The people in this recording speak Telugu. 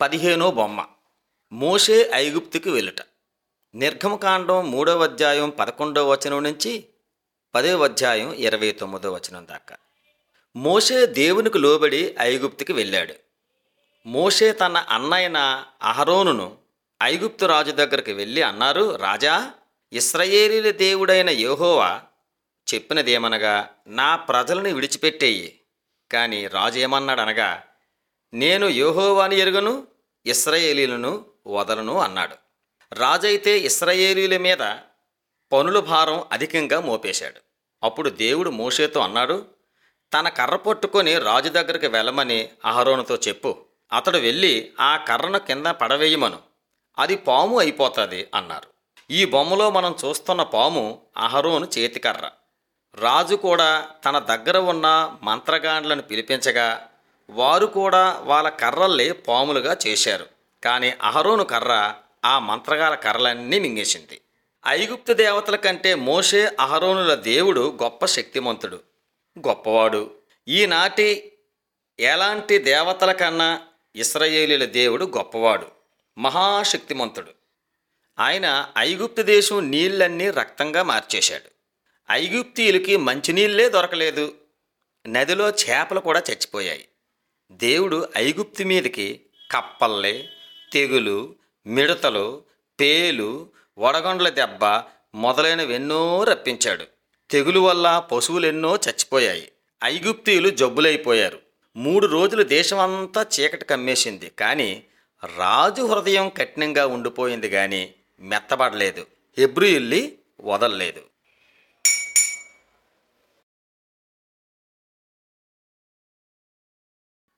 పదిహేనో బొమ్మ మోషే ఐగుప్తుకి వెళ్ళుట నిర్గమకాండం మూడవ అధ్యాయం పదకొండవ వచనం నుంచి పదవ అధ్యాయం ఇరవై తొమ్మిదో వచనం దాకా మోషే దేవునికి లోబడి ఐగుప్తుకి వెళ్ళాడు మోషే తన అన్నయ్యన అహరోనును ఐగుప్తు రాజు దగ్గరికి వెళ్ళి అన్నారు రాజా ఇస్రయేలీల దేవుడైన యెహోవా చెప్పినదేమనగా నా ప్రజలను విడిచిపెట్టేయి కానీ రాజు ఏమన్నాడు అనగా నేను యెహోవాని ఎరుగను ఇస్రాయేలీలను వదలను అన్నాడు రాజైతే ఇస్రాయేలీల మీద పనుల భారం అధికంగా మోపేశాడు అప్పుడు దేవుడు మోషేతో అన్నాడు తన కర్ర పట్టుకొని రాజు దగ్గరికి వెళ్ళమని అహరోనుతో చెప్పు అతడు వెళ్ళి ఆ కర్రను కింద పడవేయమను అది పాము అయిపోతుంది అన్నారు ఈ బొమ్మలో మనం చూస్తున్న పాము అహరోను చేతికర్ర రాజు కూడా తన దగ్గర ఉన్న మంత్రగాండ్లను పిలిపించగా వారు కూడా వాళ్ళ కర్రల్ని పాములుగా చేశారు కానీ అహరోను కర్ర ఆ మంత్రగాల కర్రలన్నీ మింగేసింది ఐగుప్తు దేవతల కంటే మోషే అహరోనుల దేవుడు గొప్ప శక్తిమంతుడు గొప్పవాడు ఈనాటి ఎలాంటి దేవతల కన్నా ఇస్రాయేలీల దేవుడు గొప్పవాడు మహాశక్తిమంతుడు ఆయన ఐగుప్తు దేశం నీళ్ళన్నీ రక్తంగా మార్చేశాడు ఐగుప్తీయులకి మంచినీళ్ళే దొరకలేదు నదిలో చేపలు కూడా చచ్చిపోయాయి దేవుడు ఐగుప్తు మీదకి కప్పల్లే తెగులు మిడతలు పేలు వడగండ్ల దెబ్బ మొదలైనవెన్నో రప్పించాడు తెగులు వల్ల పశువులెన్నో చచ్చిపోయాయి ఐగుప్తీయులు జబ్బులైపోయారు మూడు రోజులు దేశమంతా చీకటి కమ్మేసింది కానీ రాజు హృదయం కఠినంగా ఉండిపోయింది కానీ మెత్తబడలేదు హెబ్రియుల్ని వదలలేదు